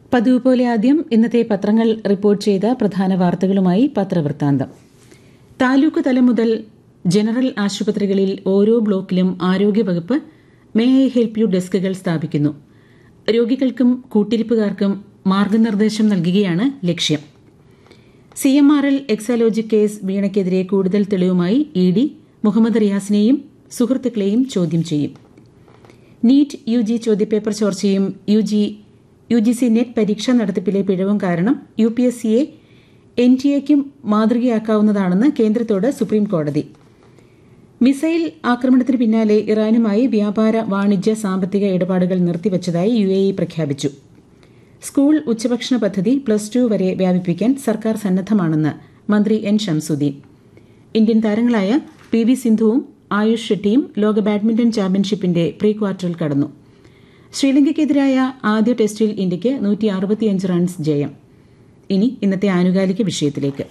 പതിവ് പോലെ ആദ്യം ഇന്നത്തെ പത്രങ്ങൾ റിപ്പോർട്ട് ചെയ്ത പ്രധാന വാർത്തകളുമായി പത്രവൃത്താന്തം താലൂക്ക് തലം മുതൽ ജനറൽ ആശുപത്രികളിൽ ഓരോ ബ്ലോക്കിലും ആരോഗ്യവകുപ്പ് മേ ഐ ഹെൽപ്പ് യു ഡെസ്കുകൾ സ്ഥാപിക്കുന്നു രോഗികൾക്കും കൂട്ടിരിപ്പുകാർക്കും മാർഗനിർദ്ദേശം നൽകുകയാണ് ലക്ഷ്യം C M R L Exalogic case വീണയ്ക്കെതിരെ കൂടുതൽ തെളിവുമായി ഇ ഡി മുഹമ്മദ് റിയാസിനെയും സുഹൃത്തുക്കളെയും ചോദ്യം ചെയ്യും നീറ്റ് യു ജി ചോദ്യപേപ്പർ ചോർച്ചയും U G U G C NET പരീക്ഷാ നടത്തിപ്പിലെ പിഴവും കാരണം യു പി എസ് സിയെ എൻ ടി എക്കും മാതൃകയാക്കാവുന്നതാണെന്ന് കേന്ദ്രത്തോട് സുപ്രീം കോടതി മിസൈൽ ആക്രമണത്തിന് പിന്നാലെ ഇറാനുമായി വ്യാപാര വാണിജ്യ സാമ്പത്തിക ഇടപാടുകൾ നിർത്തിവച്ചതായി യു എ ഇ പ്രഖ്യാപിച്ചു സ്കൂൾ ഉച്ചഭക്ഷണ പദ്ധതി പ്ലസ് ടു വരെ വ്യാപിപ്പിക്കാൻ സർക്കാർ സന്നദ്ധമാണെന്ന് മന്ത്രി എൻ ഷംസുദ്ദീൻ ഇന്ത്യൻ താരങ്ങളായ പി വി സിന്ധുവും ആയുഷ് ഷെട്ടിയും ലോക ബാഡ്മിന്റൺ ചാമ്പ്യൻഷിപ്പിന്റെ പ്രീ ക്വാർട്ടറിൽ കടന്നു ശ്രീലങ്കയ്ക്കെതിരായ ആദ്യ ടെസ്റ്റിൽ ഇന്ത്യയ്ക്ക് നൂറ്റി അറുപത്തിയഞ്ച് റൺസ് ജയം ഇനി ഇന്നത്തെ ആനുകാലിക വിഷയത്തിലേക്ക്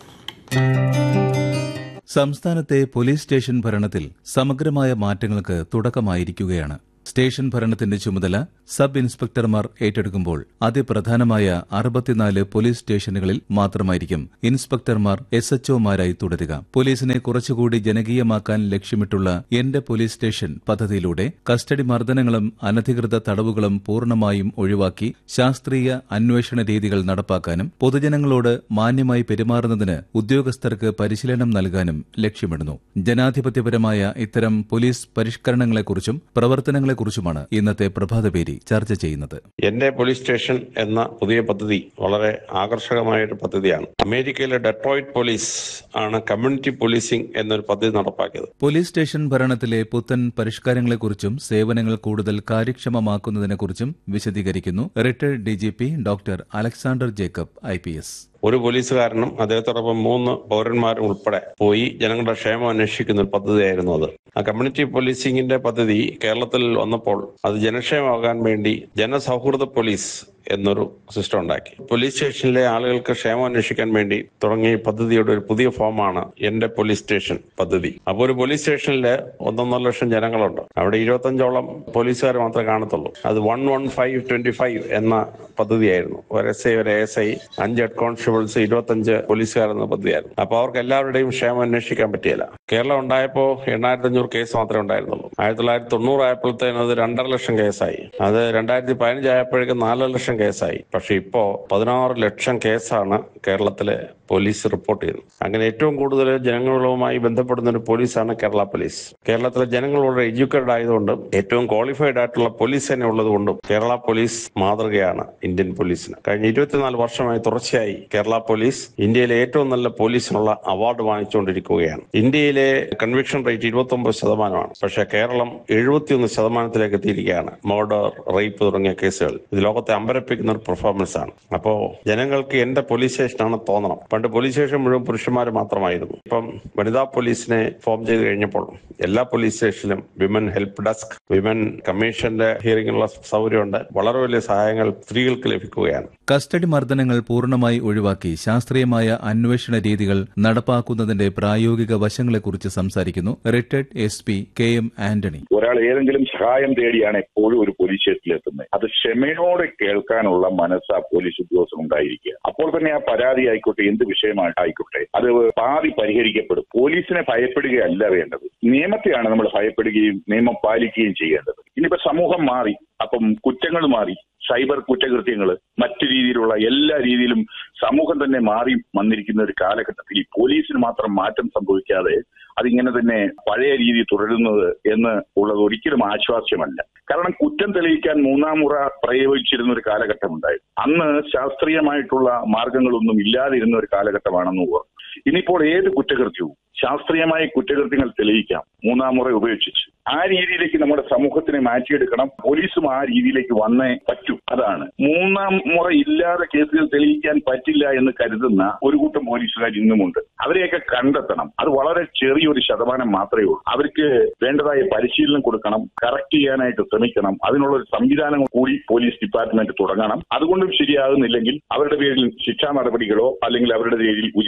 സംസ്ഥാനത്തെ പോലീസ് സ്റ്റേഷൻ ഭരണത്തിൽ സമഗ്രമായ മാറ്റങ്ങൾക്ക് തുടക്കമായിരിക്കുകയാണ് സ്റ്റേഷൻ ഭരണത്തിന്റെ ചുമതല സബ് ഇൻസ്പെക്ടർമാർ ഏറ്റെടുക്കുമ്പോൾ അതിപ്രധാനമായ അറുപത്തിനാല് പോലീസ് സ്റ്റേഷനുകളിൽ മാത്രമായിരിക്കും ഇൻസ്പെക്ടർമാർ എസ് എച്ച്ഒമാരായി തുടരുക പോലീസിനെ കുറച്ചുകൂടി ജനകീയമാക്കാൻ ലക്ഷ്യമിട്ടുള്ള എന്റെ പോലീസ് സ്റ്റേഷൻ പദ്ധതിയിലൂടെ കസ്റ്റഡി മർദ്ദനങ്ങളും അനധികൃത തടവുകളും പൂർണ്ണമായും ഒഴിവാക്കി ശാസ്ത്രീയ അന്വേഷണ രീതികൾ നടപ്പാക്കാനും പൊതുജനങ്ങളോട് മാന്യമായി പെരുമാറുന്നതിന് ഉദ്യോഗസ്ഥർക്ക് പരിശീലനം നൽകാനും ലക്ഷ്യമിടുന്നു ജനാധിപത്യപരമായ ഇത്തരം പോലീസ് പരിഷ്കരണങ്ങളെക്കുറിച്ചും പ്രവർത്തനങ്ങളെക്കുറിച്ചുമാണ് ഇന്നത്തെ പ്രഭാതപേരി ചർച്ച ചെയ്യുന്നത് എന്റെ പോലീസ് സ്റ്റേഷൻ എന്ന പുതിയ പദ്ധതി വളരെ ആകർഷകമായ ഒരു പദ്ധതിയാണ് അമേരിക്കയിലെ ഡെട്രോയിറ്റ് പോലീസ് ആണ് കമ്മ്യൂണിറ്റി പോലീസിംഗ് എന്നൊരു പദ്ധതി നടപ്പാക്കിയത് പോലീസ് സ്റ്റേഷൻ ഭരണത്തിലെ പുത്തൻ പരിഷ്കാരങ്ങളെക്കുറിച്ചും സേവനങ്ങൾ കൂടുതൽ കാര്യക്ഷമമാക്കുന്നതിനെക്കുറിച്ചും വിശദീകരിക്കുന്നു retired DGP doctor Alexander Jacob ഐ ഒരു പോലീസുകാരനും അദ്ദേഹത്തോടൊപ്പം മൂന്ന് പൗരന്മാരും ഉൾപ്പെടെ പോയി ജനങ്ങളുടെ ക്ഷേമം അന്വേഷിക്കുന്ന ഒരു പദ്ധതിയായിരുന്നു അത് ആ കമ്മ്യൂണിറ്റി പോലീസിംഗിന്റെ പദ്ധതി കേരളത്തിൽ വന്നപ്പോൾ അത് ജനക്ഷേമമാകാൻ വേണ്ടി ജനസൗഹൃദ പോലീസ് എന്നൊരു സിസ്റ്റം ഉണ്ടാക്കി പോലീസ് സ്റ്റേഷനിലെ ആളുകൾക്ക് ക്ഷേമം അന്വേഷിക്കാൻ വേണ്ടി തുടങ്ങിയ ഈ പദ്ധതിയുടെ ഒരു പുതിയ ഫോമാണ് എന്റെ പോലീസ് സ്റ്റേഷൻ പദ്ധതി അപ്പോൾ ഒരു പോലീസ് സ്റ്റേഷനിൽ ഒന്നൊന്നര ലക്ഷം ജനങ്ങളുണ്ട് അവിടെ ഇരുപത്തഞ്ചോളം പോലീസുകാർ മാത്രമേ കാണത്തുള്ളൂ അത് one one five twenty five എന്ന പദ്ധതിയായിരുന്നു ഒരു എസ് ഐ ഒരു എസ് ഐ അഞ്ച് ഹെഡ് കോൺസ്റ്റബിൾസ് ഇരുപത്തഞ്ച് പോലീസുകാർ എന്ന പദ്ധതിയായിരുന്നു അപ്പോൾ അവർക്ക് എല്ലാവരുടെയും ക്ഷേമം അന്വേഷിക്കാൻ പറ്റിയില്ല കേരളം ഉണ്ടായപ്പോൾ എണ്ണായിരത്തി അഞ്ഞൂറ് കേസ് മാത്രമേ ഉണ്ടായിരുന്നുള്ളൂ ആയിരത്തി തൊള്ളായിരത്തി തൊണ്ണൂറായപ്പോഴത്തേനും അത് രണ്ടര ലക്ഷം കേസായി അത് രണ്ടായിരത്തി പതിനഞ്ച് ആയപ്പോഴേക്കും നാലര ലക്ഷം കേസായി പക്ഷെ ഇപ്പോ പതിനാറ് ലക്ഷം കേസാണ് കേരളത്തിലെ പോലീസ് റിപ്പോർട്ട് ചെയ്യുന്നത് അങ്ങനെ ഏറ്റവും കൂടുതൽ ജനങ്ങളുമായി ബന്ധപ്പെടുന്ന ഒരു പോലീസാണ് കേരള പോലീസ് കേരളത്തിലെ ജനങ്ങൾ വളരെ എഡ്യൂക്കേറ്റഡ് ആയതുകൊണ്ടും ഏറ്റവും ക്വാളിഫൈഡ് ആയിട്ടുള്ള പോലീസ് തന്നെ ഉള്ളതുകൊണ്ടും കേരള പോലീസ് മാതൃകയാണ് ഇന്ത്യൻ പോലീസിന് കഴിഞ്ഞ ഇരുപത്തിനാല് വർഷമായി തുടർച്ചയായി കേരള പോലീസ് ഇന്ത്യയിലെ ഏറ്റവും നല്ല പോലീസിനുള്ള അവാർഡ് വാങ്ങിച്ചുകൊണ്ടിരിക്കുകയാണ് ഇന്ത്യയിലെ കൺവിക്ഷൻ റേറ്റ് ഇരുപത്തി ഒമ്പത് ശതമാനമാണ് പക്ഷേ കേരളം എഴുപത്തിയൊന്ന് ശതമാനത്തിലേക്ക് എത്തിയിരിക്കുകയാണ് മർഡർ റേപ്പ് തുടങ്ങിയ കേസുകൾ ഇത് ലോകത്തെ അമ്പരപ്പിക്കുന്ന ഒരു പെർഫോമൻസ് ആണ് അപ്പോ ജനങ്ങൾക്ക് എന്റെ പോലീസ് സ്റ്റേഷനാണ് തോന്നണം പണ്ട് പോലീസ് സ്റ്റേഷൻ മുഴുവൻ പുരുഷന്മാർ മാത്രമായിരുന്നു ഇപ്പം വനിതാ പോലീസിനെ ഫോം ചെയ്ത് കഴിഞ്ഞപ്പോൾ എല്ലാ പോലീസ് സ്റ്റേഷനിലും വിമൻ ഹെൽപ്പ് ഡെസ്ക് വിമൻ കമ്മീഷന്റെ ഹിയറിംഗിനുള്ള സൗകര്യമുണ്ട് വളരെ വലിയ സഹായങ്ങൾ സ്ത്രീകൾക്ക് ലഭിക്കുകയാണ് കസ്റ്റഡി മർദ്ദനങ്ങൾ പൂർണ്ണമായി ഒഴിവാക്കി ശാസ്ത്രീയമായ അന്വേഷണ രീതികൾ നടപ്പാക്കുന്നതിന്റെ പ്രായോഗിക വശങ്ങളെക്കുറിച്ച് സംസാരിക്കുന്നു retired S P K M Antony ഒരാൾ ഏതെങ്കിലും സഹായം തേടിയാണ് എപ്പോഴും ഒരു പോലീസ് സ്റ്റേഷനിൽ എത്തുന്നത് അത് ക്ഷമയോടെ കേൾക്കാനുള്ള മനസ്സ് ആ പോലീസ് ഉദ്യോഗസ്ഥൻ ഉണ്ടായിരിക്കുക അപ്പോൾ തന്നെ ആ പരാതി ആയിക്കോട്ടെ എന്ത് വിഷയമായിക്കോട്ടെ അത് പാതി പരിഹരിക്കപ്പെടും പോലീസിനെ ഭയപ്പെടുകയല്ല വേണ്ടത് നിയമത്തെയാണ് നമ്മൾ ഭയപ്പെടുകയും നിയമം പാലിക്കുകയും ചെയ്യേണ്ടത് ഇനിയിപ്പോ സമൂഹം മാറി അപ്പം കുറ്റങ്ങൾ മാറി സൈബർ കുറ്റകൃത്യങ്ങൾ മറ്റു രീതിയിലുള്ള എല്ലാ രീതിയിലും സമൂഹം തന്നെ മാറി വന്നിരിക്കുന്ന ഒരു കാലഘട്ടത്തിൽ ഈ പോലീസിന് മാത്രം മാറ്റം സംഭവിക്കാതെ അതിങ്ങനെ തന്നെ പഴയ രീതി തുടരുന്നത് എന്ന് ഉള്ളത് ഒരിക്കലും ആശ്വാസ്യമല്ല കാരണം കുറ്റം തെളിയിക്കാൻ മൂന്നാം മുറ പ്രയോഗിച്ചിരുന്ന ഒരു കാലഘട്ടം ഉണ്ടായിരുന്നു അന്ന് ശാസ്ത്രീയമായിട്ടുള്ള മാർഗങ്ങളൊന്നും ഇല്ലാതിരുന്ന ഒരു കാലഘട്ടമാണെന്ന് ഓർമ്മ ഇനിയിപ്പോൾ ഏത് കുറ്റകൃത്യവും ശാസ്ത്രീയമായ കുറ്റകൃത്യങ്ങൾ തെളിയിക്കാം മൂന്നാം മുറ ഉപേക്ഷിച്ച് ആ രീതിയിലേക്ക് നമ്മുടെ സമൂഹത്തിനെ മാറ്റിയെടുക്കണം പോലീസും ആ രീതിയിലേക്ക് വന്നേ പറ്റൂ അതാണ് മൂന്നാം മുറ ഇല്ലാതെ കേസുകൾ തെളിയിക്കാൻ പറ്റില്ല എന്ന് കരുതുന്ന ഒരു കൂട്ടം പോലീസുകാർ ഇന്നുമുണ്ട് അവരെയൊക്കെ കണ്ടെത്തണം അത് വളരെ ചെറിയൊരു ശതമാനം മാത്രമേ ഉള്ളൂ അവർക്ക് വേണ്ടതായ പരിശീലനം കൊടുക്കണം കറക്റ്റ് ചെയ്യാനായിട്ട് ശ്രമിക്കണം അതിനുള്ള ഒരു സംവിധാനം കൂടി പോലീസ് ഡിപ്പാർട്ട്മെന്റ് തുടങ്ങണം അതുകൊണ്ടും ശരിയാകുന്നില്ലെങ്കിൽ അവരുടെ പേരിൽ ശിക്ഷാ നടപടികളോ അല്ലെങ്കിൽ അവരുടെ പേരിൽ ഉചിതമായ മറ്റ്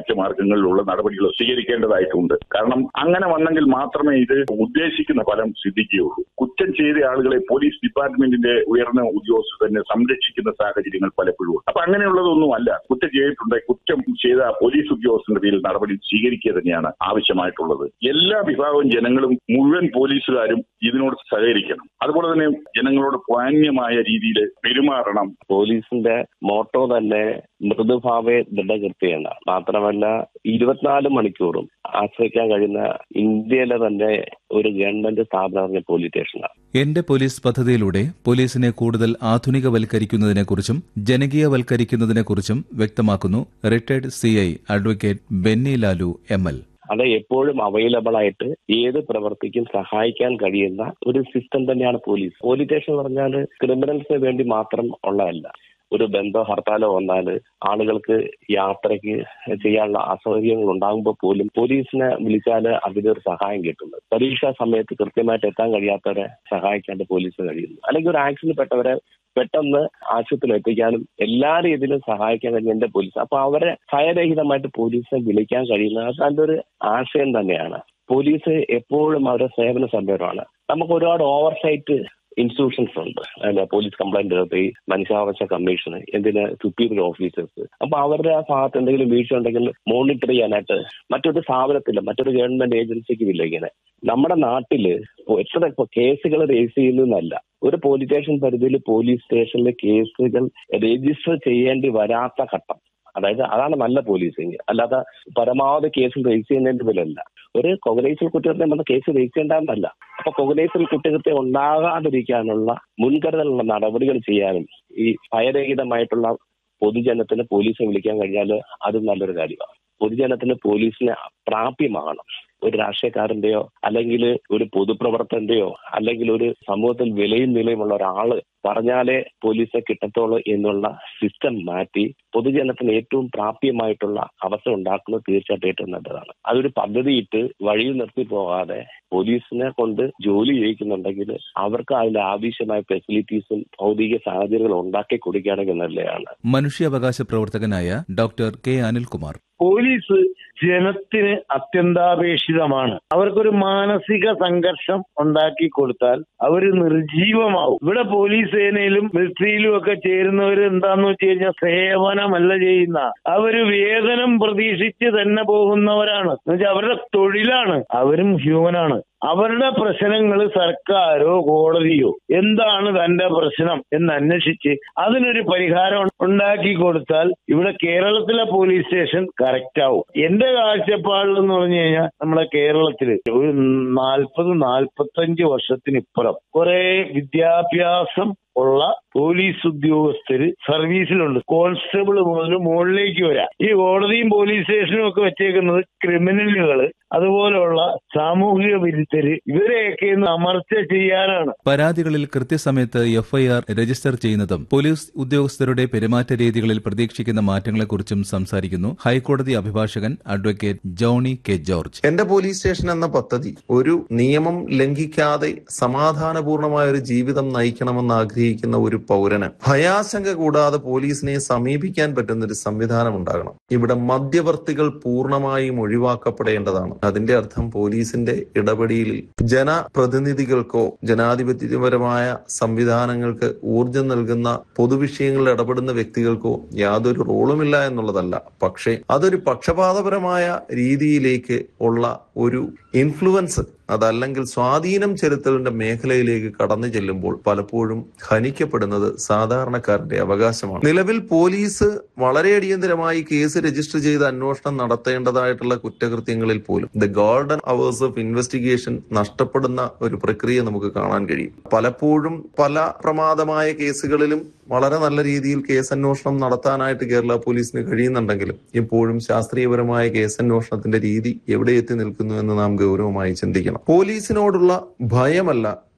മറ്റ് മാർഗങ്ങളിലുള്ള നടപടികൾ സ്വീകരിക്കേണ്ടതായിട്ടുണ്ട് കാരണം അങ്ങനെ വന്നെങ്കിൽ മാത്രമേ ഇത് ഉദ്ദേശിക്കുന്ന ഫലം സിദ്ധിക്കുകയുള്ളൂ കുറ്റം ചെയ്ത ആളുകളെ പോലീസ് ഡിപ്പാർട്ട്മെന്റിന്റെ ഉയർന്ന ഉദ്യോഗസ്ഥർ തന്നെ സംരക്ഷിക്കുന്ന സാഹചര്യങ്ങൾ പലപ്പോഴും ഉണ്ട് അപ്പൊ അങ്ങനെയുള്ളതൊന്നും അല്ല കുറ്റം ചെയ്തിട്ടുണ്ട് കുറ്റം ചെയ്ത പോലീസ് ഉദ്യോഗസ്ഥന്റെ പേരിൽ നടപടി സ്വീകരിക്കുക തന്നെയാണ് ആവശ്യമായിട്ടുള്ളത് എല്ലാ വിഭാഗം ജനങ്ങളും മുഴുവൻ പോലീസുകാരും ഇതിനോട് സഹകരിക്കണം അതുപോലെ തന്നെ ജനങ്ങളോട് മാന്യമായ രീതിയിൽ പെരുമാറണം പോലീസിന്റെ മോട്ടോ തന്നെ മൃദുഭാവേ ദൃഢകൃത്യ എന്നാണ് മാത്രമല്ല ഇരുപത്തിനാല് മണിക്കൂറും ആശ്രയിക്കാൻ കഴിയുന്ന ഇന്ത്യയിലെ തന്നെ ഒരു ഗവൺമെന്റ് സ്ഥാപനം പോലീസ് സ്റ്റേഷനാണ് എന്റെ പോലീസ് പദ്ധതിയിലൂടെ പോലീസിനെ കൂടുതൽ ആധുനികവൽക്കരിക്കുന്നതിനെക്കുറിച്ചും ജനകീയവൽക്കരിക്കുന്നതിനെക്കുറിച്ചും വ്യക്തമാക്കുന്നു retired CI advocate Benny Lalu M L അത് എപ്പോഴും അവൈലബിൾ ആയിട്ട് ഏത് പ്രവർത്തിക്കും സഹായിക്കാൻ കഴിയുന്ന ഒരു സിസ്റ്റം തന്നെയാണ് പോലീസ് പോലീസ് സ്റ്റേഷൻ പറഞ്ഞാൽ ക്രിമിനൽസിന് വേണ്ടി മാത്രം ഉള്ളതല്ല ഒരു ബന്ധോ ഹർത്താലോ വന്നാൽ ആളുകൾക്ക് യാത്രയ്ക്ക് ചെയ്യാനുള്ള അസൗകര്യങ്ങൾ ഉണ്ടാകുമ്പോൾ പോലും പോലീസിനെ വിളിച്ചാൽ അതിലൊരു സഹായം കിട്ടുന്നത് പരീക്ഷാ സമയത്ത് കൃത്യമായിട്ട് എത്താൻ കഴിയാത്തവരെ സഹായിക്കാണ്ട് പോലീസിന് കഴിയുന്നു അല്ലെങ്കിൽ ഒരു ആക്സിഡന്റ് പെട്ടവരെ പെട്ടെന്ന് ആശുപത്രിയിൽ എത്തിക്കാനും എല്ലാ രീതിയിലും സഹായിക്കാൻ കഴിയുന്ന എന്റെ പോലീസ് അപ്പൊ അവരെ ഭയരഹിതമായിട്ട് പോലീസിനെ വിളിക്കാൻ കഴിയുന്നത് അത് നല്ലൊരു ആശയം തന്നെയാണ് പോലീസ് എപ്പോഴും അവരുടെ സേവന സഭ്യമാണ് നമുക്ക് ഒരുപാട് ഓവർസൈറ്റ് ഇൻസ്റ്റിറ്റ്യൂഷൻസ് ഉണ്ട് അല്ല പോലീസ് കംപ്ലൈന്റ് നടത്തി മനുഷ്യാവകാശ കമ്മീഷന് എന്തിന് സുപ്പീരിയർ ഓഫീസേഴ്സ് അപ്പൊ അവരുടെ ഭാഗത്ത് എന്തെങ്കിലും വീഴ്ച ഉണ്ടെങ്കിൽ മോണിറ്റർ ചെയ്യാനായിട്ട് മറ്റൊരു സ്ഥാപനത്തില്ല മറ്റൊരു ഗവൺമെന്റ് ഏജൻസിക്കും ഇല്ല ഇങ്ങനെ നമ്മുടെ നാട്ടില് എത്ര ഇപ്പൊ കേസുകൾ രജിസ്റ്റർ ചെയ്യുന്നതല്ല ഒരു പോലീസ് സ്റ്റേഷൻ പരിധിയിൽ പോലീസ് സ്റ്റേഷനിലെ കേസുകൾ രജിസ്റ്റർ ചെയ്യേണ്ടി വരാത്ത ഘട്ടം അതായത് അതാണ് നല്ല പോലീസിങ് അല്ലാതെ പരമാവധി കേസ് രജിസ്റ്റർ ചെയ്യുന്നതിന്റെ പേരല്ല ഒരു കൊഗനൈസൽ കുറ്റകൃത്യം വന്ന കേസ് രജിസ്റ്റർ ചെയ്യേണ്ടതല്ല അപ്പൊ കൊഗനൈസൽ കുറ്റകൃത്യം ഉണ്ടാകാതിരിക്കാനുള്ള മുൻകരുതലുള്ള നടപടികൾ ചെയ്യാനും ഈ ഭയരഹിതമായിട്ടുള്ള പൊതുജനത്തിന് പോലീസിനെ വിളിക്കാൻ കഴിഞ്ഞാൽ അത് നല്ലൊരു കാര്യമാണ് പൊതുജനത്തിന് പോലീസിനെ പ്രാപ്യമാകണം ഒരു രാഷ്ട്രീയക്കാരന്റെയോ അല്ലെങ്കിൽ ഒരു പൊതുപ്രവർത്തകന്റെയോ അല്ലെങ്കിൽ ഒരു സമൂഹത്തിൽ വിലയും നിലയുമുള്ള ഒരാള് പറഞ്ഞാലേ പോലീസിനെ കിട്ടത്തുള്ളൂ എന്നുള്ള സിസ്റ്റം മാറ്റി പൊതുജനത്തിന് ഏറ്റവും പ്രാപ്യമായിട്ടുള്ള അവസ്ഥ ഉണ്ടാക്കുന്നത് തീർച്ചയായിട്ടും ഏറ്റവും നല്ലതാണ് അതൊരു പദ്ധതിയിട്ട് വഴിയിൽ നിർത്തി പോകാതെ പോലീസിനെ കൊണ്ട് ജോലി ചെയ്യിക്കുന്നുണ്ടെങ്കിൽ അവർക്ക് അതിന്റെ ആവശ്യമായ ഫെസിലിറ്റീസും ഭൗതിക സാഹചര്യങ്ങളും ഉണ്ടാക്കി കൊടുക്കുകയാണെങ്കിൽ നല്ലതാണ് മനുഷ്യാവകാശ പ്രവർത്തകനായ ഡോക്ടർ കെ അനിൽകുമാർ പോലീസ് ജനത്തിന് അത്യന്താപേക്ഷിതമാണ് അവർക്കൊരു മാനസിക സംഘർഷം ഉണ്ടാക്കി കൊടുത്താൽ അവർ നിർജീവമാവും ഇവിടെ പോലീസ് സേനയിലും മിലിറ്ററിയിലും ഒക്കെ ചേരുന്നവർ എന്താന്ന് വെച്ച് കഴിഞ്ഞാൽ സേവനമല്ല ചെയ്യുന്ന അവര് വേതനം പ്രതീക്ഷിച്ച് തന്നെ പോകുന്നവരാണ് എന്നുവെച്ചാൽ അവരുടെ തൊഴിലാണ് അവരും ഹ്യൂമനാണ് അവരുടെ പ്രശ്നങ്ങൾ സർക്കാരോ കോടതിയോ എന്താണ് തന്റെ പ്രശ്നം എന്ന് അന്വേഷിച്ച് അതിനൊരു പരിഹാരം ഉണ്ടാക്കി കൊടുത്താൽ ഇവിടെ കേരളത്തിലെ പോലീസ് സ്റ്റേഷൻ കറക്റ്റ് ആവും എന്റെ കാഴ്ചപ്പാടിൽ എന്ന് പറഞ്ഞു കഴിഞ്ഞാൽ നമ്മുടെ കേരളത്തിൽ ഒരു നാൽപ്പത് നാൽപ്പത്തഞ്ച് വർഷത്തിനിപ്പുറം കുറെ വിദ്യാഭ്യാസം ഉള്ള പോലീസ് ഉദ്യോഗസ്ഥര് സർവീസിലുണ്ട് കോൺസ്റ്റബിൾ മുതൽ മുകളിലേക്ക് വരാം ഈ കോടതിയും പോലീസ് സ്റ്റേഷനും ഒക്കെ വെച്ചേക്കുന്നത് ക്രിമിനലുകള് അതുപോലെയുള്ള സാമൂഹിക വിരുദ്ധര് ഇവരെയൊക്കെ ഒന്ന് അമർച്ച ചെയ്യാനാണ് പരാതികളിൽ കൃത്യസമയത്ത് എഫ്ഐആർ രജിസ്റ്റർ ചെയ്യുന്നതും പോലീസ് ഉദ്യോഗസ്ഥരുടെ പെരുമാറ്റ രീതികളിൽ പ്രതീക്ഷിക്കുന്ന മാറ്റങ്ങളെക്കുറിച്ചും സംസാരിക്കുന്നു ഹൈക്കോടതി അഭിഭാഷകൻ അഡ്വക്കേറ്റ് ജോണി കെ ജോർജ് എന്റെ പോലീസ് സ്റ്റേഷൻ എന്ന പദ്ധതി ഒരു നിയമം ലംഘിക്കാതെ സമാധാനപൂർണമായ ഒരു ജീവിതം നയിക്കണമെന്ന് ആഗ്രഹിക്കുന്ന ഒരു പൗരന് ഭയാശങ്ക കൂടാതെ പോലീസിനെ സമീപിക്കാൻ പറ്റുന്ന ഒരു സംവിധാനം ഉണ്ടാകണം ഇവിടെ മധ്യവർത്തികൾ പൂർണ്ണമായും ഒഴിവാക്കപ്പെടേണ്ടതാണ് അതിന്റെ അർത്ഥം പോലീസിന്റെ ഇടപെടലിൽ ജനപ്രതിനിധികൾക്കോ ജനാധിപത്യപരമായ സംവിധാനങ്ങൾക്ക് ഊർജം നൽകുന്ന പൊതുവിഷയങ്ങളിൽ ഇടപെടുന്ന വ്യക്തികൾക്കോ യാതൊരു റോളുമില്ല എന്നുള്ളതല്ല പക്ഷേ അതൊരു പക്ഷപാതപരമായ രീതിയിലേക്ക് ഉള്ള ഒരു ഇൻഫ്ലുവൻസ് അതല്ലെങ്കിൽ സ്വാധീനം ചെലുത്തലിന്റെ മേഖലയിലേക്ക് കടന്നു ചെല്ലുമ്പോൾ പലപ്പോഴും ഹനിക്കപ്പെടുന്നത് സാധാരണക്കാരന്റെ അവകാശമാണ് നിലവിൽ പോലീസ് വളരെ അടിയന്തരമായി കേസ് രജിസ്റ്റർ ചെയ്ത് അന്വേഷണം നടത്തേണ്ടതായിട്ടുള്ള കുറ്റകൃത്യങ്ങളിൽ പോലും the golden hours of investigation നഷ്ടപ്പെടുന്ന ഒരു പ്രക്രിയ നമുക്ക് കാണാൻ കഴിയും പലപ്പോഴും പല പ്രമാദമായ കേസുകളിലും വളരെ നല്ല രീതിയിൽ കേസ് അന്വേഷണം നടത്താനായിട്ട് കേരള പോലീസിന് കഴിയുന്നുണ്ടെങ്കിലും ഇപ്പോഴും ശാസ്ത്രീയപരമായ കേസ് അന്വേഷണത്തിന്റെ രീതി എവിടെ എത്തി നിൽക്കുന്നു എന്ന് നാം ഗൗരവമായി ചിന്തിക്കണം പോലീസിനോടുള്ള ഭയമല്ല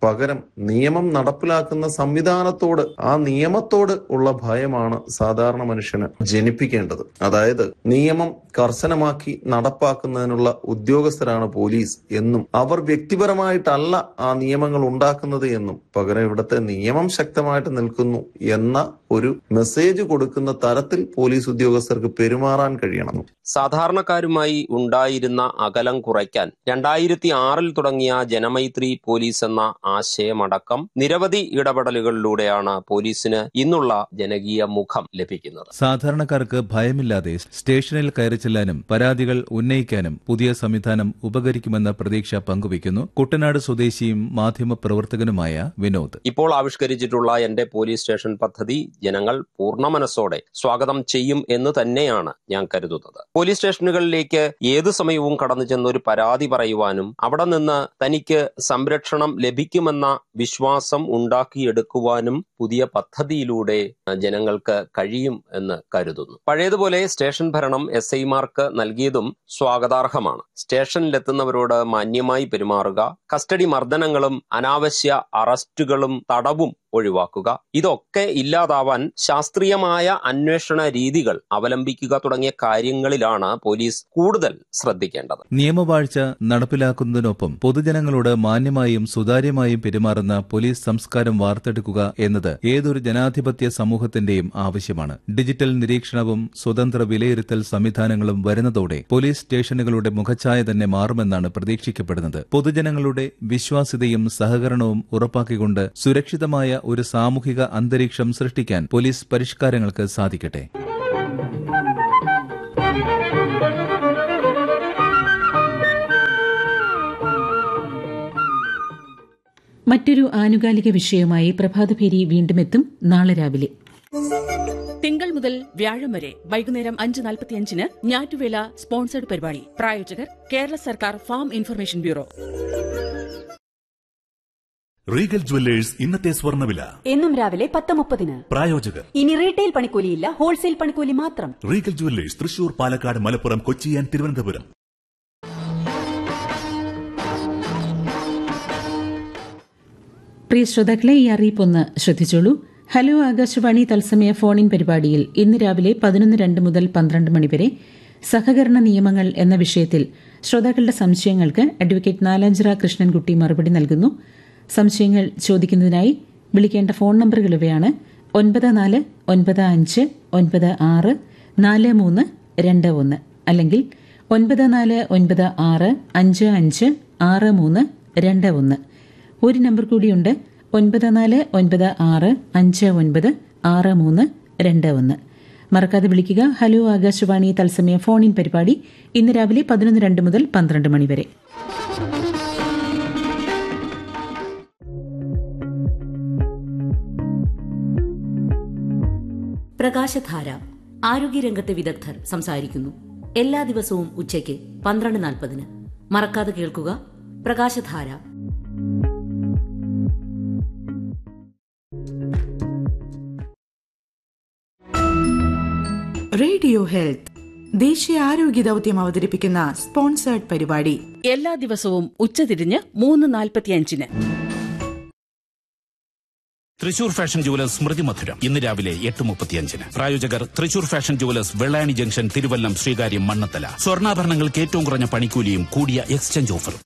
പകരം നിയമം നടപ്പിലാക്കുന്ന സംവിധാനത്തോട് ആ നിയമത്തോട് ഉള്ള ഭയമാണ് സാധാരണ മനുഷ്യന് ജനിപ്പിക്കേണ്ടത് അതായത് നിയമം കർശനമാക്കി നടപ്പാക്കുന്നതിനുള്ള ഉദ്യോഗസ്ഥരാണ് പോലീസ് എന്നും അവർ വ്യക്തിപരമായിട്ടല്ല ആ നിയമങ്ങൾ ഉണ്ടാക്കുന്നത് എന്നും പകരം ഇവിടുത്തെ നിയമം ശക്തമായിട്ട് നിൽക്കുന്നു എന്ന ഒരു മെസ്സേജ് കൊടുക്കുന്ന തരത്തിൽ പോലീസ് ഉദ്യോഗസ്ഥർക്ക് പെരുമാറാൻ കഴിയണം സാധാരണക്കാരുമായി ഉണ്ടായിരുന്ന അകലം കുറയ്ക്കാൻ രണ്ടായിരത്തി ആറിൽ തുടങ്ങിയ ജനമൈത്രി പോലീസ് എന്ന ആശയമടക്കം നിരവധി ഇടപെടലുകളിലൂടെയാണ് പോലീസിന് ഇന്നുള്ള ജനകീയ മുഖം ലഭിക്കുന്നത് സാധാരണക്കാർക്ക് ഭയമില്ലാതെ സ്റ്റേഷനിൽ കയറി ചെല്ലാനും പരാതികൾ ഉന്നയിക്കാനും പുതിയ സംവിധാനം ഉപകരിക്കുമെന്ന പ്രതീക്ഷ പങ്കുവയ്ക്കുന്നു കുട്ടനാട് സ്വദേശിയും മാധ്യമ പ്രവർത്തകനുമായ വിനോദ് ഇപ്പോൾ ആവിഷ്കരിച്ചിട്ടുള്ള എന്റെ പോലീസ് സ്റ്റേഷൻ പദ്ധതി ജനങ്ങൾ പൂർണ്ണ മനസ്സോടെ സ്വാഗതം ചെയ്യും എന്ന് തന്നെയാണ് ഞാൻ കരുതുന്നത് പോലീസ് സ്റ്റേഷനുകളിലേക്ക് ഏതു സമയവും കടന്നു ചെന്ന് ഒരു പരാതി പറയുവാനും അവിടെ നിന്ന് തനിക്ക് സംരക്ഷണം ലഭിക്കുമെന്ന വിശ്വാസം ഉണ്ടാക്കിയെടുക്കുവാനും പുതിയ പദ്ധതിയിലൂടെ ജനങ്ങൾക്ക് കഴിയും എന്ന് കരുതുന്നു പഴയതുപോലെ സ്റ്റേഷൻ ഭരണം എസ് ഐമാർക്ക് നൽകിയതും സ്വാഗതാർഹമാണ് സ്റ്റേഷനിലെത്തുന്നവരോട് മാന്യമായി പെരുമാറുക കസ്റ്റഡി മർദ്ദനങ്ങളും അനാവശ്യ അറസ്റ്റുകളും തടവും ഒഴിവാക്കുക ഇതൊക്കെ ഇല്ലാതാവാൻ ശാസ്ത്രീയമായ അന്വേഷണ രീതികൾ അവലംബിക്കുക തുടങ്ങിയ കാര്യങ്ങളിലാണ് പോലീസ് കൂടുതൽ ശ്രദ്ധിക്കേണ്ടത് നിയമവാഴ്ച നടപ്പിലാക്കുന്നതിനൊപ്പം പൊതുജനങ്ങളോട് മാന്യമായും സുതാര്യമായും പെരുമാറുന്ന പോലീസ് സംസ്കാരം വാർത്തെടുക്കുക എന്നത് ഏതൊരു ജനാധിപത്യ സമൂഹത്തിന്റെയും ആവശ്യമാണ് ഡിജിറ്റൽ നിരീക്ഷണവും സ്വതന്ത്ര വിലയിരുത്തൽ സംവിധാനങ്ങളും വരുന്നതോടെ പോലീസ് സ്റ്റേഷനുകളുടെ മുഖച്ഛായ തന്നെ മാറുമെന്നാണ് പ്രതീക്ഷിക്കപ്പെടുന്നത് പൊതുജനങ്ങളുടെ വിശ്വാസ്യതയും സഹകരണവും ഉറപ്പാക്കിക്കൊണ്ട് സുരക്ഷിതമായ ഒരു സാമൂഹിക അന്തരീക്ഷം സൃഷ്ടിക്കാൻ പോലീസ് പരിഷ്കാരങ്ങൾക്ക് സാധിക്കട്ടെ മറ്റൊരു ആനുകാലിക വിഷയമായി പ്രഭാതഭേരി വീണ്ടും എത്തും നാളെ രാവിലെ തിങ്കൾ മുതൽ വ്യാഴം വരെ വൈകുന്നേരം അഞ്ച് നാൽപ്പത്തിയഞ്ചിന് ഞാറ്റുവേല സ്പോൺസർഡ് പരിപാടി പ്രായോജകർ കേരള സർക്കാർ farm information bureau Regal Jewellers ഇന്നത്തെ സ്വർണ്ണവില എന്നും രാവിലെ പത്ത് മുപ്പതിന് പ്രായോജകർ ഇനി റീറ്റെയിൽ പണിക്കൂലിയില്ല ഹോൾസെയിൽ പണിക്കൂലി മാത്രം Regal Jewellers Thrissur Palakkad Malappuram Kochi and Thiruvananthapuram പ്രിയ ശ്രോതാക്കളെ ഈ അറിയിപ്പൊന്ന് ശ്രദ്ധിച്ചോളൂ ഹലോ ആകാശവാണി തത്സമയ ഫോൺ ഇൻ പരിപാടിയിൽ ഇന്ന് രാവിലെ പതിനൊന്ന് രണ്ട് മുതൽ പന്ത്രണ്ട് മണിവരെ സഹകരണ നിയമങ്ങൾ എന്ന വിഷയത്തിൽ ശ്രോതാക്കളുടെ സംശയങ്ങൾക്ക് അഡ്വക്കേറ്റ് നാലാഞ്ചിറ കൃഷ്ണൻകുട്ടി മറുപടി നൽകുന്നു സംശയങ്ങൾ ചോദിക്കുന്നതിനായി വിളിക്കേണ്ട ഫോൺ നമ്പറുകൾ ഇവയാണ് ഒൻപത് നാല് ഒൻപത് അഞ്ച് ഒൻപത് ആറ് നാല് മൂന്ന് രണ്ട് ഒന്ന് അല്ലെങ്കിൽ ഒൻപത് നാല് ഒൻപത് ആറ് അഞ്ച് അഞ്ച് ആറ് മൂന്ന് രണ്ട് ഒന്ന് ഒരു നമ്പർ കൂടിയുണ്ട് ഒൻപത് നാല് ഒൻപത് ആറ് അഞ്ച് ഒൻപത് ആറ് മൂന്ന് രണ്ട് ഒന്ന് മറക്കാതെ വിളിക്കുക ഹലോ ആകാശവാണി തത്സമയ ഫോൺ ഇൻ പരിപാടി ഇന്ന് രാവിലെ പതിനൊന്ന് രണ്ട് മുതൽ പന്ത്രണ്ട് മണിവരെ പ്രകാശധാര ആരോഗ്യരംഗത്തെ വിദഗ്ധർ സംസാരിക്കുന്നു എല്ലാ ദിവസവും ഉച്ചയ്ക്ക് പന്ത്രണ്ട് നാൽപ്പതിന് മറക്കാതെ കേൾക്കുക പ്രകാശധാര റേഡിയോ ഹെൽത്ത് ദേശീയ ആരോഗ്യ ദൗത്യം അവതരിപ്പിക്കുന്ന സ്പോൺസേർഡ് പരിപാടി എല്ലാ ദിവസവും ഉച്ചതിരിഞ്ഞ് മൂന്ന് നാൽപ്പത്തിയഞ്ചിന് തൃശൂർ ഫാഷൻ ജുവലേഴ്സ് സ്മൃതി മധുരം ഇന്ന് രാവിലെ എട്ട് മുപ്പത്തിയഞ്ചിന് പ്രായോജകർ Thrissur fashion jewellers Vellani junction Thiruvallam Sreekaryam Mannanthala സ്വർണ്ണാഭരണങ്ങൾക്ക് ഏറ്റവും കുറഞ്ഞ പണിക്കൂലിയും കൂടിയ എക്സ്ചേഞ്ച് ഓഫറും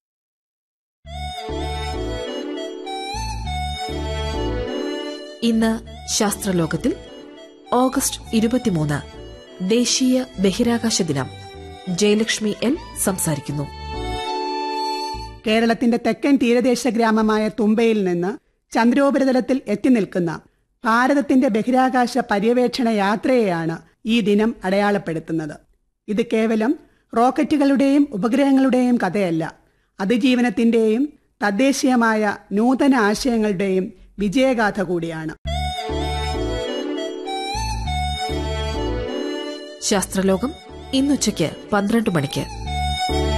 ഇന്ന് ശാസ്ത്രലോകത്തിൽ ഓഗസ്റ്റ് ഇരുപത്തിമൂന്ന് ദേശീയ ബഹിരാകാശ ദിനം ജയലക്ഷ്മി എൻ സംസാരിക്കുന്നു കേരളത്തിന്റെ തെക്കൻ തീരദേശ ഗ്രാമമായ തുമ്പയിൽ നിന്ന് ചന്ദ്രോപരിതലത്തിൽ എത്തി നിൽക്കുന്ന ഭാരതത്തിന്റെ ബഹിരാകാശ പര്യവേക്ഷണ യാത്രയെയാണ് ഈ ദിനം അടയാളപ്പെടുത്തുന്നത് ഇത് കേവലം റോക്കറ്റുകളുടെയും ഉപഗ്രഹങ്ങളുടെയും കഥയല്ല അതിജീവനത്തിന്റെയും തദ്ദേശീയമായ നൂതന ആശയങ്ങളുടെയും വിജയഗാഥ കൂടിയാണ് ശാസ്ത്രലോകം ഇന്നുച്ചയ്ക്ക് പന്ത്രണ്ട് മണിക്ക്